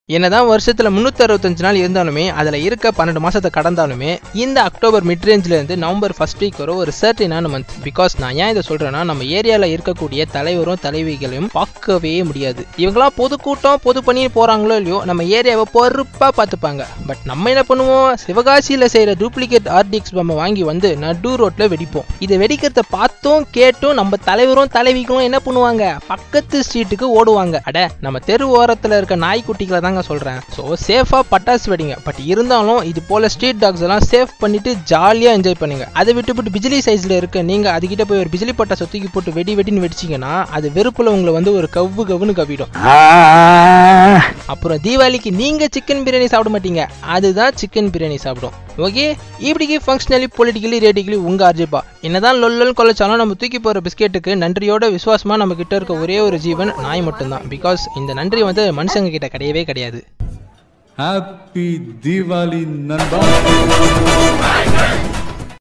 என்னதான் வருஷத்துல முன்னூத்தி அறுபத்தஞ்சு நாள் இருந்தாலுமே அதுல இருக்க பன்னெண்டு மாசத்தை கடந்தாலுமே இந்த அக்டோபர் மிட் ரேஞ்சில இருந்து நவம்பர் ஃபர்ஸ்ட் வீக் வரை ஒரு சர்டினான மந்த் பிகாஸ் நான் ஏன் இதை சொல்றேன்னா நம்ம ஏரியால இருக்கக்கூடிய தலைவரும் தலைவிகளையும் பார்க்கவே முடியாது இவங்களாம் பொதுக்கூட்டம் பொது பண்ணி போறாங்களோ இல்லையோ நம்ம ஏரியாவை பொறுப்பா பார்த்துப்பாங்க பட் நம்ம என்ன பண்ணுவோம் சிவகாசியில செய்யற டூப்ளிகேட் ஆர்டிஎக்ஸ் பொம்மை வாங்கி வந்து நடு ரோட்ல வெடிப்போம் இதை வெடிக்கிறத பார்த்தும் கேட்டும் நம்ம தலைவரும் தலைவிகளும் என்ன பண்ணுவாங்க பக்கத்து ஸ்ட்ரீட்டுக்கு ஓடுவாங்க அட நம்ம தெரு ஓரத்துல இருக்க நாய்க்குட்டிகளை தாங்க சொல்றேன் ஸோ சேஃபா பட்டாசு வெடிங்க பட் இருந்தாலும் இது போல ஸ்ட்ரீட் டாக்ஸ் எல்லாம் சேஃப் பண்ணிட்டு ஜாலியா என்ஜாய் பண்ணுங்க அதை விட்டுவிட்டு பிஜிலி சைஸ்ல இருக்க நீங்க அதுகிட்ட போய் ஒரு பிஜிலி பட்டாசை தூக்கி போட்டு வெடி வெடின்னு வெடிச்சீங்கன்னா அது வெறுப்புல உங்களை வந்து ஒரு கவ்வு கவ்வுன்னு கவிடும் அப்புறம் தீபாவளிக்கு நீங்க சிக்கன் பிரியாணி சாப்பிட மாட்டீங்க அதுதான் சிக்கன் பிரியாணி சாப்பிடும் ஓகே இப்படிக்கு ஃபங்க்ஷனலி பொலிட்டிக்கலி ரேட்டிக்கலி உங்க அர்ஜிப்பா என்னதான் லொல்லல் கொலைச்சாலும் நம்ம தூக்கி போற பிஸ்கெட்டுக்கு நன்றியோட விசுவாசமா நம்ம கிட்ட இருக்க ஒரே ஒரு ஜீவன் நாய் மட்டும்தான் பிகாஸ் இந்த நன்றி வந்து மனுஷங்க கிட்ட கிடையவே கிடையாது ஹாப்பி தீபாவளி நண்பா